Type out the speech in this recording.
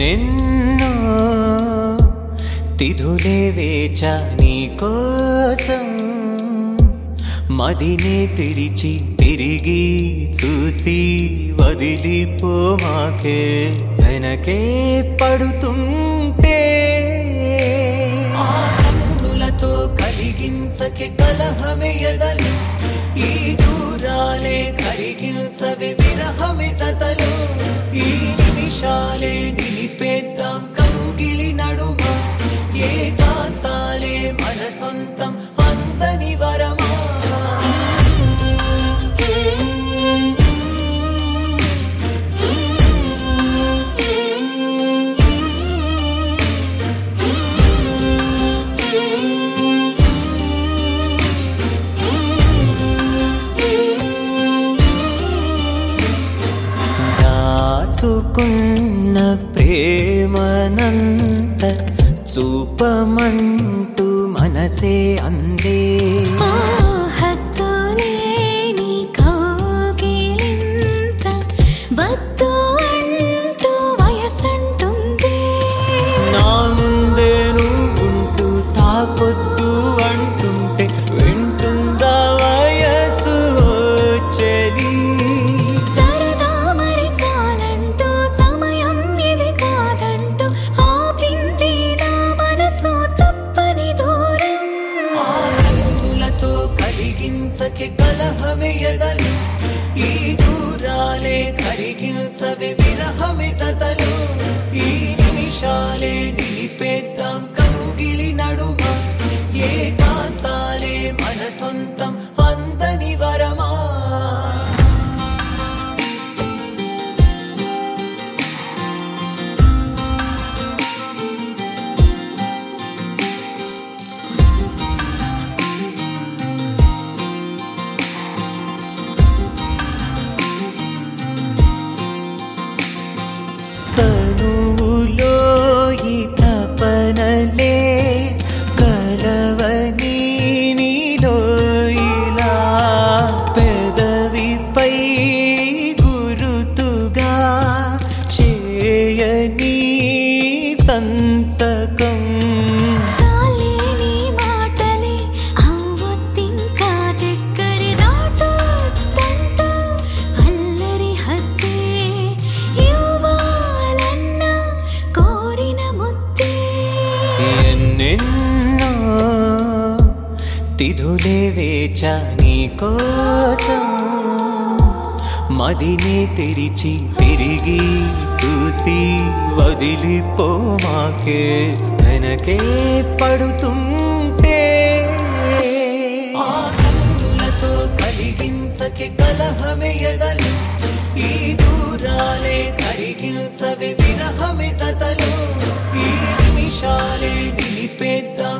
ఎన్నెన్నో తిథులే వేచా నీ కోసం మదినే తెరిచి తిరిగి చూసి వదిలిపో మాకే వెనకే పడుతుంటే ఆ కన్నులతో కలిగించకే కలహమే ఎదలు ఈ దూరాలే కరిగించవే విరహమే జతలు ఈ నిమిషాలే నిలిపేద్దాం కౌగిలి నడుమ ఏకాంతాలే మన సొంతం అందని వరమా దాచుకున్న ప్రేమనంత చూపమంటూ మనసే అందే ఓ హద్దులేని కౌగిలింత వద్దు అంటూ వయసంటుంది నా ముందే నువ్వుంటూ తాకొద్దు అంటుంటే వింటుందా వయసు చెలి సరదా మరి చాలంటూ సమయం ఇది కాదంటూ ఆపింది నా మనసు తప్పని దూరం ఆ కన్నులతో కలిగించకే కలహమే ఎదలు ఈ దూరాలే కరిగించవే విరహమే జతలు ఈ నిమిషాలే నిలిపేద్దాం కౌగిలి నడుమ ఏకాంతాలే మన సొంతం అందని వరమా తనువులో ఈ తపనలే కలవని నీలో ఇలా పెదవిపై గురుతుగా చేయని సంతకం చాలేని మాటలే అవ్వొద్దింకా దగ్గరి రాటొద్దంటూ అల్లరి హద్దే ఇవ్వాలన్న కోరిన ముద్దే ఎన్నెన్నో తిథులే వేచా నీ కోసం మదినే తెరిచి తిరిగి చూసి వదిలిపో మాకే వెనకే పడుతుంటే ఆ కన్నులతో కలిగించకే కలహమే ఎదలు ఈ దూరాలే కరిగించవే విరహమే జతలు ఈ నిమిషాలే నిలిపేద్దాం